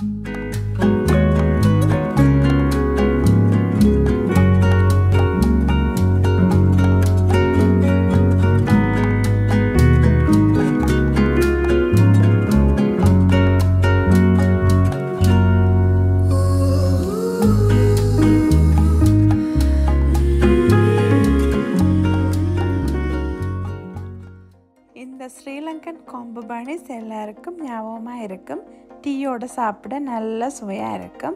இந்த ஸ்ரீலங்கன் காம்பு பனிஸ் எல்லாருக்கும் ஞாபகமாக இருக்கும் டீயோட சாப்பிட நல்ல சுவையாக இருக்கும்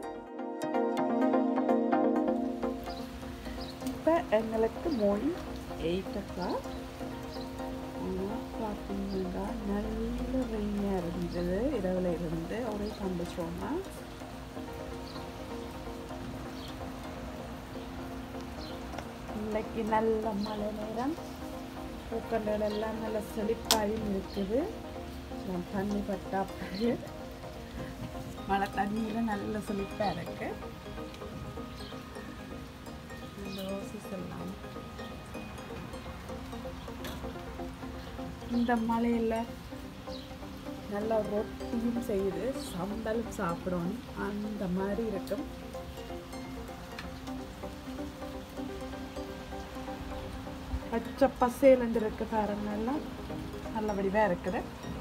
இப்போ எங்களுக்கு மொழி எயிட் ஓ கிளாக் பார்த்தீங்கன்னா நல்ல ரெயினாக இருந்தது இரவில் இருந்து ஒரே சந்தோஷமா இன்னைக்கு நல்ல மழை நேரம் பூக்கண்டல் எல்லாம் நல்ல செழிப்பாயும் இருக்குது நான் தண்ணி பட்டா பிறகு மழை தண்ணியில் நல்ல செழிப்பாக இருக்கு இந்த ரோசஸ் எல்லாம் இந்த மழையில் நல்லா ரொட்டியும் செய்யுது சம்பலும் சாப்பிடணும் அந்த மாதிரி இருக்கும் பச்சை பசேலண்டு இருக்கு பாருங்க எல்லாம் நல்ல வடிவாக இருக்குது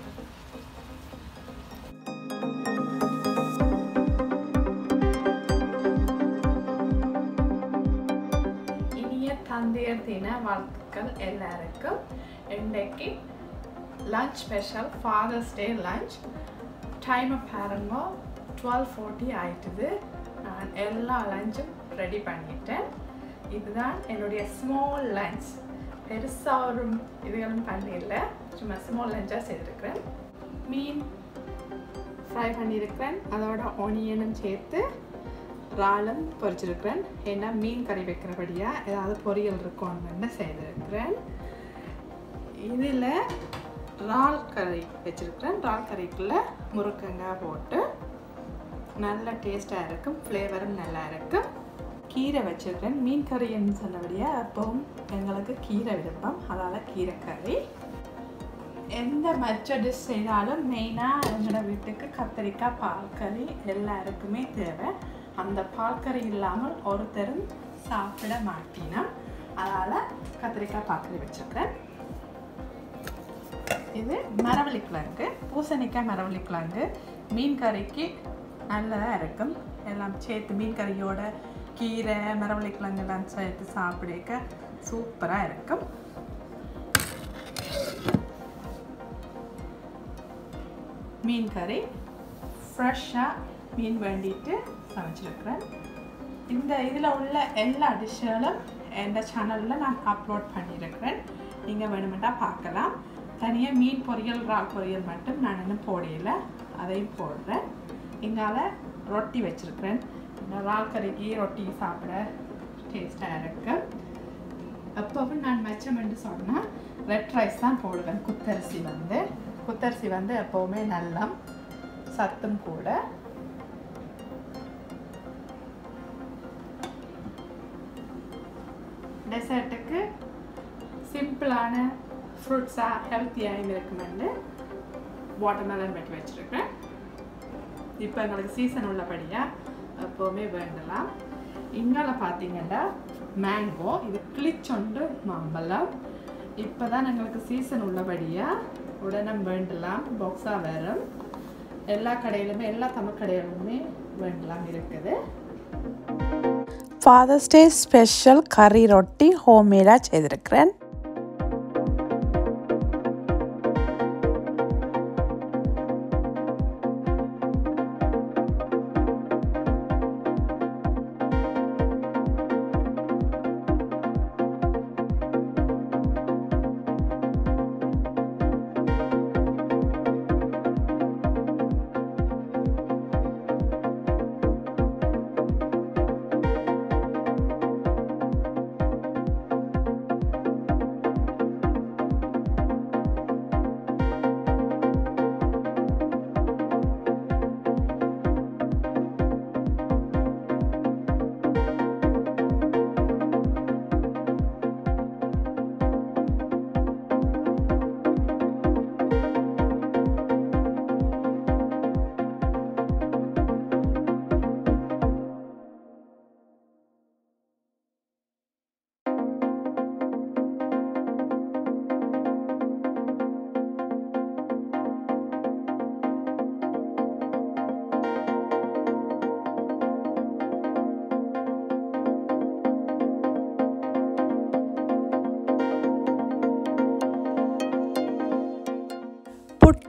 இனிய தந்தையர் தின வாழ்த்துக்கள் எல்லாருக்கும் இன்றைக்கு lunch special father's day lunch டைமை பாருங்க டுவெல் ஃபோர்ட்டி ஆயிட்டுது நான் எல்லா லஞ்சும் ரெடி பண்ணிட்டேன் இதுதான் என்னுடைய ஸ்மால் லஞ்ச் பெருசாக ஒரு இதுகளும் பண்ணிடல சும்மா ஸ்மால் லஞ்சாக செய்திருக்கிறேன் மீன் ஃப்ரை பண்ணியிருக்கிறேன் அதோட ஆனியனும் சேர்த்து இறாலும் பொரிச்சிருக்கிறேன் ஏன்னா மீன் கறி வைக்கிறபடியாக ஏதாவது பொரியல் இருக்கும்னு செய்திருக்கிறேன் இதில் இறால் கறி வச்சுருக்கிறேன் இறால் கறிக்குள்ளே முருக்கங்காய் போட்டு நல்ல டேஸ்ட்டாக இருக்கும் ஃப்ளேவரும் நல்லா இருக்கும் கீரை வச்சுருக்கேன் மீன் கறின்னு சொன்னபடியாக அப்பவும் எங்களுக்கு கீரை விருப்பம் அதால் கீரை கறி எந்த மற்ற டிஷ் செய்தாலும் மெயினாக எங்களோட வீட்டுக்கு கத்திரிக்காய் பால் கறி எல்லாருக்குமே தேவை அந்த பால் கறி இல்லாமல் ஒருத்தரும் சாப்பிட மாட்டினா அதனால் கத்திரிக்காய் பால் கறி வச்சுருக்கிறேன் இது மரவள்ளி கிழங்கு பூசணிக்காய் மரவள்ளி கிழங்கு மீன் கறிக்கு நல்லதாக இருக்கும் எல்லாம் சேர்த்து மீன் கறியோட கீரை மரவள்ளி கிழங்கெல்லாம் சேர்த்து சாப்பிடக்க சூப்பராக இருக்கும் மீன் கறி ஃப்ரெஷ்ஷாக மீன் வேண்டிட்டு சமைச்சிருக்கிறேன் இந்த இதில் உள்ள எல்லா டிஷ்ஷுகளும் எந்த சேனலில் நான் அப்லோட் பண்ணியிருக்கிறேன் நீங்கள் வேணுமெண்டா பார்க்கலாம் தனியாக மீன் பொரியல் இறால் பொரியல் மட்டும் நான் இன்னும் போடையில அதையும் போடுறேன் இங்கால ரொட்டி வச்சுருக்கிறேன் இந்த இறால் கறிக்கு ரொட்டி சாப்பிட டேஸ்ட்டாக இருக்கு அப்பவும் நான் மிச்சம் என்று சொன்னால் ரெட் ரைஸ் தான் போடுவேன் குத்தரிசி வந்து குத்தரிசி வந்து எப்போவுமே நல்லா சத்தும் கூட டெசர்ட்டுக்கு சிம்பிளான ஃப்ரூட்ஸாக ஹெல்த்தியாகவும் இருக்குமெண்டு வாட்டர்மெலன் வெட்டி வச்சுருக்கேன் இப்போ எங்களுக்கு சீசன் உள்ளபடியாக எப்போவுமே வேண்டலாம் இங்கால பார்த்தீங்கன்னா மேங்கோ இது கிளிச்சொண்டு மாம்பழம் இப்போ தான் எங்களுக்கு சீசன் உள்ளபடியாக உடனே வேண்டலாம் பாக்ஸாக வரும் எல்லா கடையிலுமே எல்லா தமிழ் கடையிலுமே வேண்டலாம் இருக்குது ஃபாதர்ஸ் டே ஸ்பெஷல் கறி ரொட்டி ஹோம்மேடாக செய்திருக்கிறேன்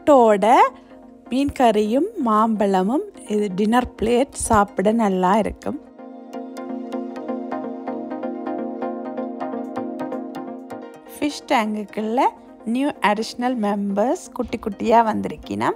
புரோட்டோட மீன் கறியும் மாம்பழமும் இது டின்னர் பிளேட் சாப்பிட நல்லா இருக்கும் ஃபிஷ் டேங்குக்குள்ள நியூ அடிஷ்னல் மெம்பர்ஸ் குட்டி குட்டியாக வந்திருக்கினா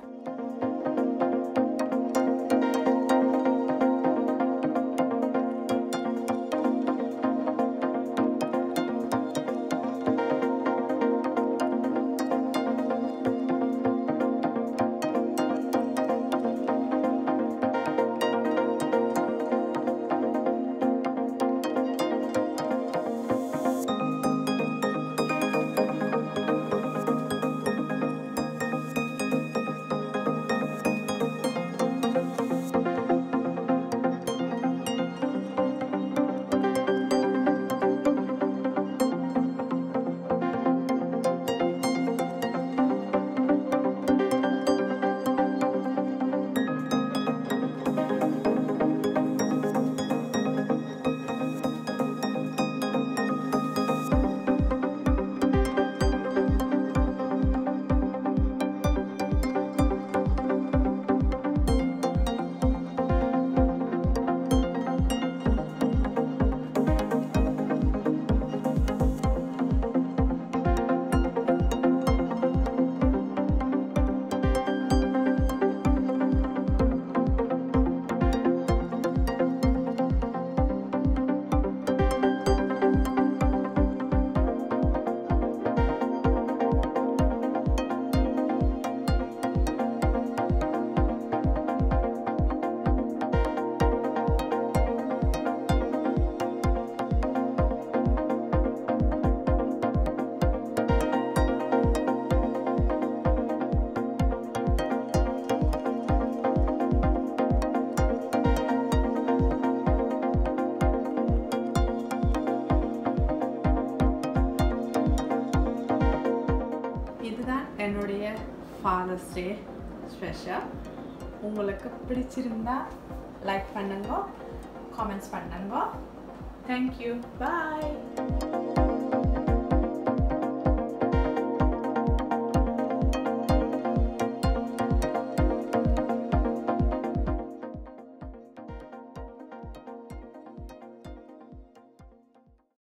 இதுதான் என்னுடைய ஃபாதர்ஸ் டே ஸ்பெஷல் உங்களுக்கு பிடிச்சிருந்தா லைக் பண்ணுங்க காமெண்ட்ஸ் பண்ணுங்க தேங்க்யூ பாய்